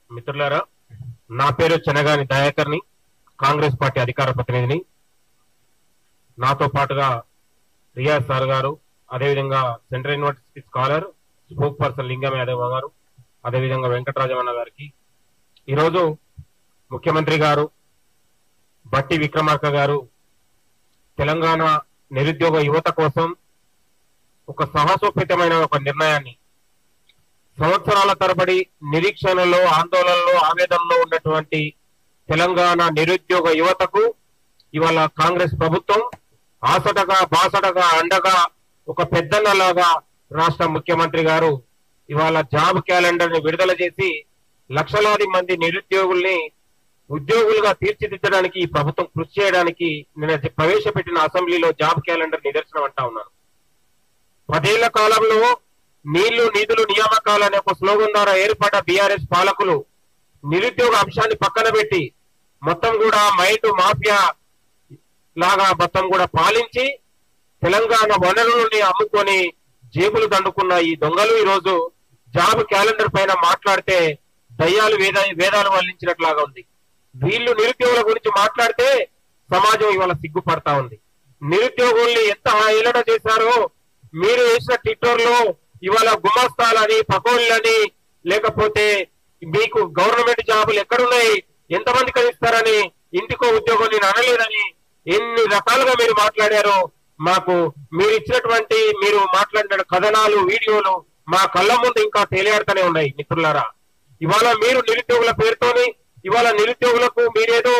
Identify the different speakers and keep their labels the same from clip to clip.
Speaker 1: మిత్రులారా నా పేరు చెనగాని దయాకర్ని కాంగ్రెస్ పార్టీ అధికార ప్రతినిధిని నాతో పాటుగా రియాజ్ సార్ గారు అదేవిధంగా central university scholar spokesperson Lingam Yadav గారు అదేవిధంగా వెంకటరాజమన్న గారికి ఈరోజు ముఖ్యమంత్రి గారు బట్టి విక్రమార్క గారు తెలంగాణ నిరుద్యోగ యువత కోసం ఒక సాహసోపేతమైన ఒక నిర్ణయాన్ని సంవత్సరాల తరబడి నిరీక్షణలో ఆందోళనలో ఆవేదనలో ఉన్నటువంటి తెలంగాణ నిరుద్యోగ యువతకు ఇవాళ కాంగ్రెస్ ప్రభుత్వం ఆసటగా బాసటగా అండగా ఒక పెద్దన్నలాగా రాష్ట్ర ముఖ్యమంత్రి గారు ఇవాళ జాబ్ క్యాలెండర్ ని విడుదల చేసి లక్షలాది మంది నిరుద్యోగుల్ని ఉద్యోగులుగా తీర్చిదిద్దడానికి ఈ ప్రభుత్వం కృషి చేయడానికి నిన్న ప్రవేశపెట్టిన అసెంబ్లీలో జాబ్ క్యాలెండర్ నిదర్శనం అంటా ఉన్నాను పదేళ్ల కాలంలో నీళ్లు నిధులు నియామకాలు అనే ఒక స్లోగన్ ద్వారా ఏర్పడ్డ బీఆర్ఎస్ పాలకులు నిరుద్యోగ అంశాన్ని పక్కన పెట్టి మొత్తం కూడా మైండ్ మాఫియా లాగా మొత్తం కూడా పాలించి తెలంగాణ వనరులని అమ్ముకొని జేబులు దండుకున్న ఈ దొంగలు ఈ రోజు జాబ్ క్యాలెండర్ పైన మాట్లాడితే దయ్యాలు వేద వేదాలు వల్లించినట్లాగా ఉంది వీళ్ళు నిరుద్యోగుల గురించి మాట్లాడితే సమాజం ఇవాళ సిగ్గుపడతా ఉంది నిరుద్యోగుల్ని ఎంత ఏలన చేశారో మీరు వేసిన ట్విట్టర్ లో ఇవాళ గుమాస్తాలని పకోళ్ళని లేకపోతే మీకు గవర్నమెంట్ జాబులు ఎక్కడున్నాయి ఎంతమంది కలిస్తారని ఇంటికో ఉద్యోగం నేను అనలేదని ఎన్ని రకాలుగా మీరు మాట్లాడారో మాకు మీరు ఇచ్చినటువంటి మీరు మాట్లాడిన కథనాలు వీడియోలు మా కళ్ళ ముందు ఇంకా తేలియాడుతూనే ఉన్నాయి మిత్రులారా ఇవాళ మీరు నిరుద్యోగుల పేరుతోని ఇవాళ నిరుద్యోగులకు మీరేదో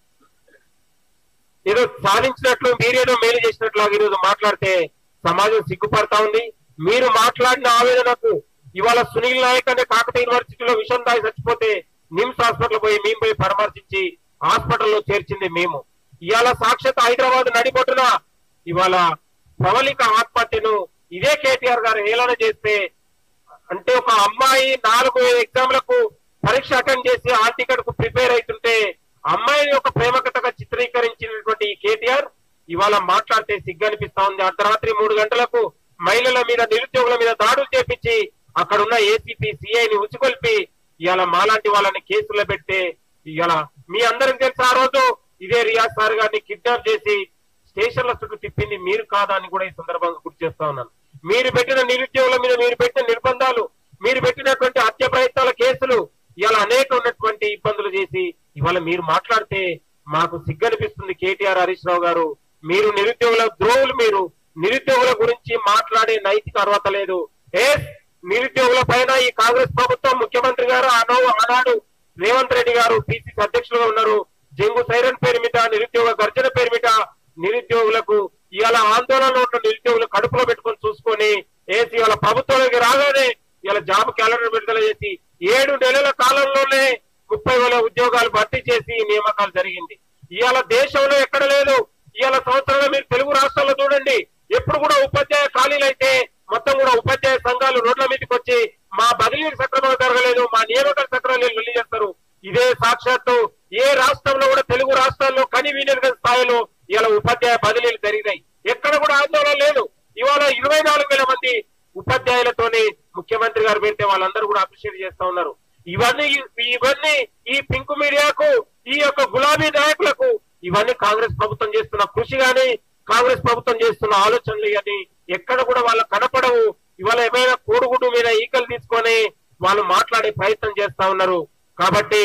Speaker 1: ఏదో సాధించినట్లు మీరేదో మేలు చేసినట్లాగా ఈరోజు మాట్లాడితే సమాజం సిగ్గుపడతా ఉంది మీరు మాట్లాడిన ఆవేదనకు ఇవాళ సునీల్ నాయక్ అనే కాకతీయ యూనివర్సిటీలో విషం దాయి చచ్చిపోతే నిమ్స్ హాస్పిటల్ పోయి మేము పోయి పరామర్శించి హాస్పిటల్లో చేర్చింది మేము ఇవాళ సాక్షాత్ హైదరాబాద్ నడిబొట్టున ఇవాళ ప్రవళిక ఆత్మహత్యను ఇదే కేటీఆర్ గారు హేళన చేస్తే అంటే ఒక అమ్మాయి నాలుగు ఎగ్జామ్లకు పరీక్ష అటెండ్ చేసి హాల్ టికెట్ కు ప్రిపేర్ అవుతుంటే అమ్మాయిని ఒక ప్రేమ కథగా చిత్రీకరించినటువంటి ఈ కేటీఆర్ ఇవాళ మాట్లాడితే సిగ్గు అనిపిస్తా ఉంది అర్ధరాత్రి మూడు గంటలకు మహిళల మీద నిరుద్యోగుల మీద దాడులు చేపించి అక్కడ ఉన్న ఏసీపీ సిఐని ఉచికొల్పి ఇవాళ మాలాంటి వాళ్ళని కేసులో పెడితే ఇవాళ మీ అందరికి తెలుసు ఆ రోజు ఇదే రియాజ్ సార్ గారిని కిడ్నాప్ చేసి స్టేషన్ల చుట్టూ తిప్పింది మీరు కాదా అని కూడా ఈ సందర్భంగా గుర్తు చేస్తా ఉన్నాను మీరు పెట్టిన నిరుద్యోగుల మీద మీరు పెట్టిన నిర్బంధాలు మీరు పెట్టినటువంటి హత్య ప్రయత్నాల కేసులు ఇవాళ అనేక ఉన్నటువంటి ఇబ్బందులు చేసి ఇవాళ మీరు మాట్లాడితే మాకు సిగ్గనిపిస్తుంది కేటీఆర్ హరీష్ రావు గారు మీరు నిరుద్యోగుల ద్రోహులు మీరు నిరుద్యోగుల గురించి మాట్లాడే నైతిక అర్హత లేదు ఏ నిరుద్యోగుల పైన ఈ కాంగ్రెస్ ప్రభుత్వం ముఖ్యమంత్రి గారు ఆనో ఆనాడు రేవంత్ రెడ్డి గారు పిసిసి అధ్యక్షులుగా ఉన్నారు జంగు సైరన్ పేరు మీద నిరుద్యోగ గర్జన పేరు మీద నిరుద్యోగులకు ఇవాళ ఆందోళనలో ఉన్న నిరుద్యోగులు కడుపులో పెట్టుకొని చూసుకొని ఏసి ఇవాళ ప్రభుత్వానికి రాగానే ఇవాళ జాబ్ క్యాలెండర్ విడుదల చేసి ఏడు నెలల కాలంలోనే ముప్పై వేల ఉద్యోగాలు భర్తీ చేసి నియామకాలు జరిగింది ఇవాళ దేశంలో ఎక్కడ లేదు ఇవాళ సంవత్సరంలో మీరు తెలుగు రాష్ట్రాల్లో చూడండి ఎప్పుడు కూడా ఉపాధ్యాయ ఖాళీలు అయితే మొత్తం కూడా ఉపాధ్యాయ సంఘాలు రోడ్ల మీదకి వచ్చి మా బదిలీలు సక్రమంగా జరగలేదు మా నియామకాలు సక్రమంగా వెళ్ళి చేస్తారు ఇదే సాక్షాత్తు ఏ రాష్ట్రంలో కూడా తెలుగు రాష్ట్రాల్లో కని వినియోగ స్థాయిలో ఇవాళ ఉపాధ్యాయ బదిలీలు జరిగినాయి ఎక్కడ కూడా ఆందోళన లేదు ఇవాళ ఇరవై నాలుగు వేల మంది ఉపాధ్యాయులతోని ముఖ్యమంత్రి గారు పెడితే వాళ్ళందరూ కూడా అప్రిషియేట్ చేస్తా ఉన్నారు ఇవన్నీ ఇవన్నీ ఈ పింక్ మీడియాకు ఈ యొక్క గులాబీ నాయకులకు ఇవన్నీ కాంగ్రెస్ ప్రభుత్వం చేస్తున్న కృషి గాని కాంగ్రెస్ ప్రభుత్వం చేస్తున్న ఆలోచనలు కానీ ఎక్కడ కూడా వాళ్ళ కనపడవు ఇవాళ ఏమైనా కోడిగుడ్డు మీద ఈకలు తీసుకొని వాళ్ళు మాట్లాడే ప్రయత్నం చేస్తా ఉన్నారు కాబట్టి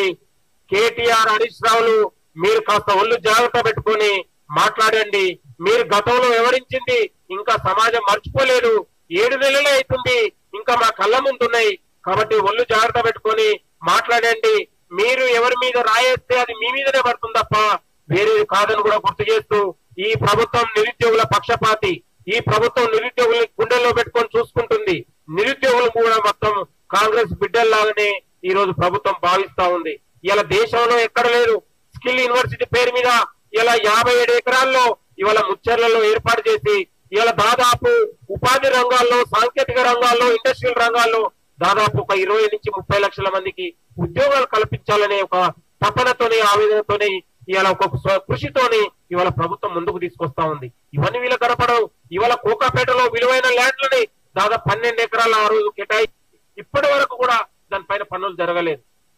Speaker 1: కేటీఆర్ హరీష్ రావులు మీరు కాస్త ఒళ్ళు జాగ్రత్త పెట్టుకొని మాట్లాడండి మీరు గతంలో వివరించింది ఇంకా సమాజం మర్చిపోలేదు ఏడు నెలలే అవుతుంది ఇంకా మా కళ్ళ ముందున్నాయి కాబట్టి ఒళ్ళు జాగ్రత్త పెట్టుకొని మాట్లాడండి మీరు ఎవరి మీద రాయేస్తే అది మీ మీదనే పడుతుంది తప్ప వేరేది కాదని కూడా గుర్తు చేస్తూ ఈ ప్రభుత్వం నిరుద్యోగుల పక్షపాతి ఈ ప్రభుత్వం నిరుద్యోగుల్ని గుండెల్లో పెట్టుకొని చూసుకుంటుంది నిరుద్యోగులు కూడా మొత్తం కాంగ్రెస్ బిడ్డల్లాగానే ఈ రోజు ప్రభుత్వం భావిస్తా ఉంది ఇలా దేశంలో ఎక్కడ లేదు స్కిల్ యూనివర్సిటీ పేరు మీద ఇలా యాభై ఏడు ఎకరాల్లో ఇవాళ ముచ్చర్లలో ఏర్పాటు చేసి ఇవాళ దాదాపు ఉపాధి రంగాల్లో సాంకేతిక రంగాల్లో ఇండస్ట్రియల్ రంగాల్లో దాదాపు ఒక ఇరవై నుంచి ముప్పై లక్షల మందికి ఉద్యోగాలు కల్పించాలనే ఒక తపనతోని ఆవేదనతోని ఇవాళ ఒక స్వ- కృషితోని ఇవాళ ప్రభుత్వం ముందుకు తీసుకొస్తా ఉంది ఇవన్నీ వీళ్ళ కనపడవు ఇవాళ కోకాపేటలో విలువైన ల్యాండ్లని దాదాపు పన్నెండు ఎకరాల ఆ రోజు కేటాయి ఇప్పటి వరకు కూడా దానిపైన పనులు జరగలేదు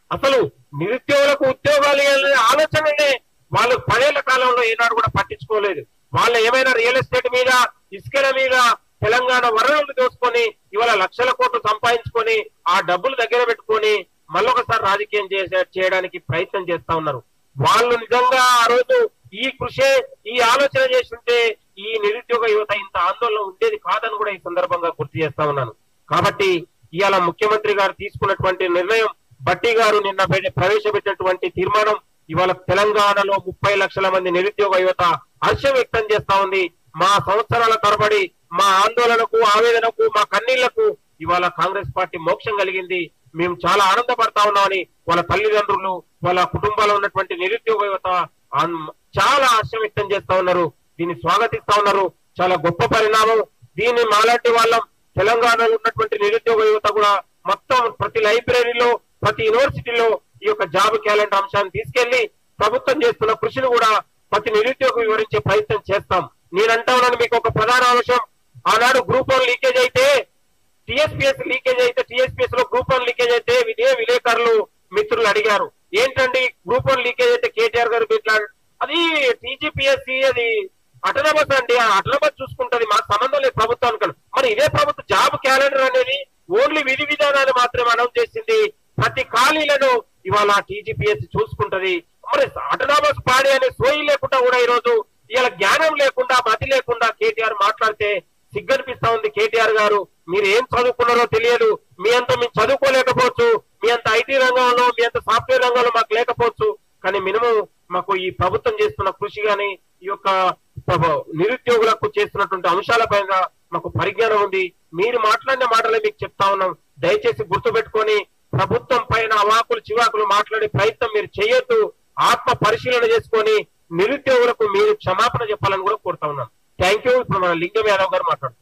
Speaker 1: అసలు నిరుద్యోగులకు ఉద్యోగాలు ఇవ్వాలనే ఆలోచననే వాళ్ళు పదేళ్ల కాలంలో ఏనాడు కూడా పట్టించుకోలేదు వాళ్ళు ఏమైనా రియల్ ఎస్టేట్ మీద ఇసుకల మీద తెలంగాణ వనరులు దోసుకొని ఇవాళ లక్షల కోట్లు సంపాదించుకొని ఆ డబ్బులు దగ్గర పెట్టుకొని మళ్ళొకసారి రాజకీయం చేసే చేయడానికి ప్రయత్నం చేస్తా ఉన్నారు వాళ్ళు నిజంగా ఆ రోజు ఈ కృషే ఈ ఆలోచన చేస్తుంటే ఈ నిరుద్యోగ యువత ఇంత ఆందోళన ఉండేది కాదని కూడా ఈ సందర్భంగా గుర్తు చేస్తా ఉన్నాను కాబట్టి ఇవాళ ముఖ్యమంత్రి గారు తీసుకున్నటువంటి నిర్ణయం బట్టి గారు నిన్న పె- ప్రవేశపెట్టినటువంటి తీర్మానం ఇవాళ తెలంగాణలో ముప్పై లక్షల మంది నిరుద్యోగ యువత హర్షం వ్యక్తం చేస్తా ఉంది మా సంవత్సరాల తరబడి మా ఆందోళనకు ఆవేదనకు మా కన్నీళ్లకు ఇవాళ కాంగ్రెస్ పార్టీ మోక్షం కలిగింది మేము చాలా ఆనందపడతా ఉన్నామని వాళ్ళ తల్లిదండ్రులు వాళ్ళ కుటుంబాల్లో ఉన్నటువంటి నిరుద్యోగ యువత ఆన్- చాలా హర్షం వ్యక్తం చేస్తా ఉన్నారు దీన్ని స్వాగతిస్తా ఉన్నారు చాలా గొప్ప పరిణామం దీన్ని మాలాంటి వాళ్ళం తెలంగాణలో ఉన్నటువంటి నిరుద్యోగ యువత కూడా మొత్తం ప్రతి లైబ్రరీలో ప్రతి యూనివర్సిటీలో ఈ యొక్క జాబ్ క్యాలెండర్ అంశాన్ని తీసుకెళ్లి ప్రభుత్వం చేస్తున్న కృషిని కూడా ప్రతి నిరుద్యోగం వివరించే ప్రయత్నం చేస్తాం నేనంటా ఉన్నాను మీకు ఒక ప్రధాన అంశం ఆనాడు గ్రూప్ వన్ లీకేజ్ అయితే టిఎస్పిఎస్ లీకేజ్ అయితే టిఎస్పిఎస్ లో గ్రూప్ వన్ లీకేజ్ అయితే ఇదే విలేకరులు మిత్రులు అడిగారు ఏంటండి గ్రూప్ వన్ లీకేజ్ అయితే కేటీఆర్ గారు ఇట్లా అది టీజీపీఎస్సి అది అటనమస్ అండి ఆ అటనమస్ చూసుకుంటది మాకు సంబంధం లేదు ప్రభుత్వానికి మరి ఇదే ప్రభుత్వం జాబ్ క్యాలెండర్ అనేది ఓన్లీ విధి విధానాలు మాత్రమే అనౌన్స్ చేసింది ప్రతి ఖాళీలను ఇవాళ టీజీపీఎస్ చూసుకుంటది మరి అటనామస్ పాడి అనే సోయి లేకుండా కూడా ఈ రోజు ఇవాళ జ్ఞానం లేకుండా మతి లేకుండా కేటీఆర్ మాట్లాడితే సిగ్గనిపిస్తా ఉంది కేటీఆర్ గారు మీరు ఏం చదువుకున్నారో తెలియదు మీ అంత మేము చదువుకోలేకపోవచ్చు మీ అంత ఐటీ రంగంలో మీ అంత సాఫ్ట్వేర్ రంగంలో మాకు లేకపోవచ్చు కానీ మినిమం మాకు ఈ ప్రభుత్వం చేస్తున్న కృషి గాని ఈ యొక్క ప్రభ- నిరుద్యోగులకు చేస్తున్నటువంటి అంశాలపైన మాకు పరిజ్ఞానం ఉంది మీరు మాట్లాడిన మాటలే మీకు చెప్తా ఉన్నాం దయచేసి గుర్తుపెట్టుకొని ప్రభుత్వం పైన అవాకులు చివాకులు మాట్లాడే ప్రయత్నం మీరు చేయొద్దు ఆత్మ పరిశీలన చేసుకొని నిరుద్యోగులకు మీరు క్షమాపణ చెప్పాలని కూడా కోరుతా ఉన్నాం థ్యాంక్ యూ ఇప్పుడు మన లింగం యాదవ్ గారు మాట్లాడుతున్నారు